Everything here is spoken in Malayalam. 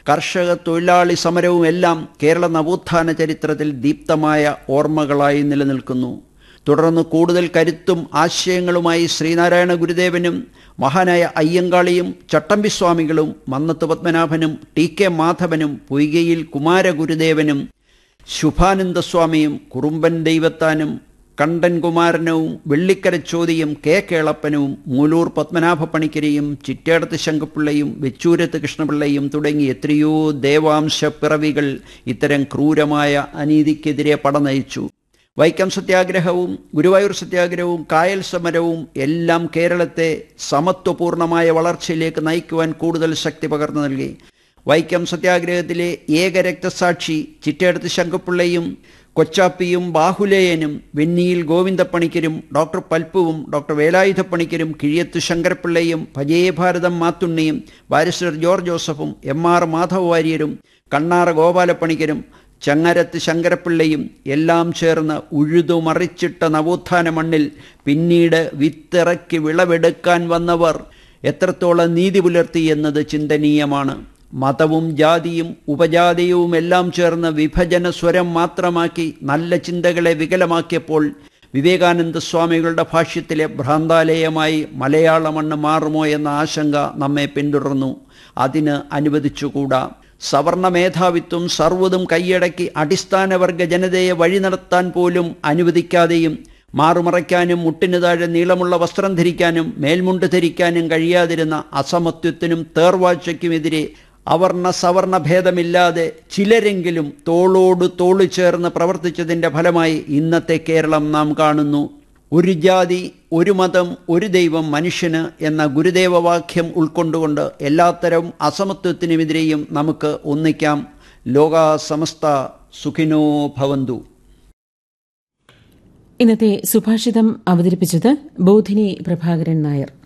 കർഷക തൊഴിലാളി സമരവും എല്ലാം കേരള നവോത്ഥാന ചരിത്രത്തിൽ ദീപ്തമായ ഓർമ്മകളായി നിലനിൽക്കുന്നു തുടർന്ന് കൂടുതൽ കരുത്തും ആശയങ്ങളുമായി ശ്രീനാരായണ ഗുരുദേവനും മഹാനായ അയ്യങ്കാളിയും ചട്ടമ്പിസ്വാമികളും മന്നത്ത് പത്മനാഭനും ടി കെ മാധവനും പൊയ്കയിൽ കുമാരഗുരുദേവനും ശുഭാനന്ദസ്വാമിയും കുറുമ്പൻ ദൈവത്താനും കണ്ടൻ കുമാരനവും വെള്ളിക്കര ചോതിയും കെ കേളപ്പനും മൂലൂർ പത്മനാഭ പണിക്കരെയും ചിറ്റേടത്ത് ശങ്കപ്പിള്ളയും വെച്ചൂരത്ത് കൃഷ്ണപിള്ളയും തുടങ്ങി എത്രയോ ദേവാംശ പിറവികൾ ഇത്തരം ക്രൂരമായ അനീതിക്കെതിരെ പടനയിച്ചു വൈക്കം സത്യാഗ്രഹവും ഗുരുവായൂർ സത്യാഗ്രഹവും കായൽ സമരവും എല്ലാം കേരളത്തെ സമത്വപൂർണമായ വളർച്ചയിലേക്ക് നയിക്കുവാൻ കൂടുതൽ ശക്തി പകർന്നു നൽകി വൈക്കം സത്യാഗ്രഹത്തിലെ ഏക രക്തസാക്ഷി ചിറ്റേടത്ത് ശങ്കപ്പിള്ളയും കൊച്ചാപ്പിയും ബാഹുലേയനും വെന്നിയിൽ ഗോവിന്ദപ്പണിക്കരും ഡോക്ടർ പൽപ്പുവും ഡോക്ടർ വേലായുധപ്പണിക്കരും കിഴിയത്ത് ശങ്കരപ്പിള്ളയും ഭജയഭാരതം മാത്തുണ്ണിയും ബാരിസ്റ്റർ ജോർജ് ജോസഫും എം ആർ മാധവ വാര്യരും കണ്ണാറ ഗോപാലപ്പണിക്കരും ചങ്ങരത്ത് ശങ്കരപ്പിള്ളയും എല്ലാം ചേർന്ന് ഉഴുതുമറിച്ചിട്ട നവോത്ഥാന മണ്ണിൽ പിന്നീട് വിത്തിറക്കി വിളവെടുക്കാൻ വന്നവർ എത്രത്തോളം നീതി പുലർത്തി എന്നത് ചിന്തനീയമാണ് മതവും ജാതിയും ഉപജാതിയും എല്ലാം ചേർന്ന് വിഭജന സ്വരം മാത്രമാക്കി നല്ല ചിന്തകളെ വികലമാക്കിയപ്പോൾ വിവേകാനന്ദ സ്വാമികളുടെ ഭാഷ്യത്തിലെ ഭ്രാന്താലയമായി മലയാള മണ്ണ് മാറുമോ എന്ന ആശങ്ക നമ്മെ പിന്തുടർന്നു അതിന് അനുവദിച്ചുകൂടാ സവർണ മേധാവിത്വം സർവ്വതും കൈയടക്കി അടിസ്ഥാനവർഗ ജനതയെ വഴി നടത്താൻ പോലും അനുവദിക്കാതെയും മാറുമറയ്ക്കാനും മുട്ടിനു താഴെ നീളമുള്ള വസ്ത്രം ധരിക്കാനും മേൽമുണ്ട് ധരിക്കാനും കഴിയാതിരുന്ന അസമത്വത്തിനും തേർവാഴ്ചയ്ക്കുമെതിരെ അവർണ സവർണ ഭേദമില്ലാതെ ചിലരെങ്കിലും തോളോട് തോളു ചേർന്ന് പ്രവർത്തിച്ചതിൻ്റെ ഫലമായി ഇന്നത്തെ കേരളം നാം കാണുന്നു ഒരു ജാതി ഒരു മതം ഒരു ദൈവം മനുഷ്യന് എന്ന ഗുരുദേവവാക്യം ഉൾക്കൊണ്ടുകൊണ്ട് എല്ലാത്തരം അസമത്വത്തിനുമെതിരെയും നമുക്ക് ഒന്നിക്കാം ലോക സമസ്ത സുഖിനോ ഭവന്തു ഇന്നത്തെ സുഭാഷിതം അവതരിപ്പിച്ചത് ബോധിനി പ്രഭാകരൻ നായർ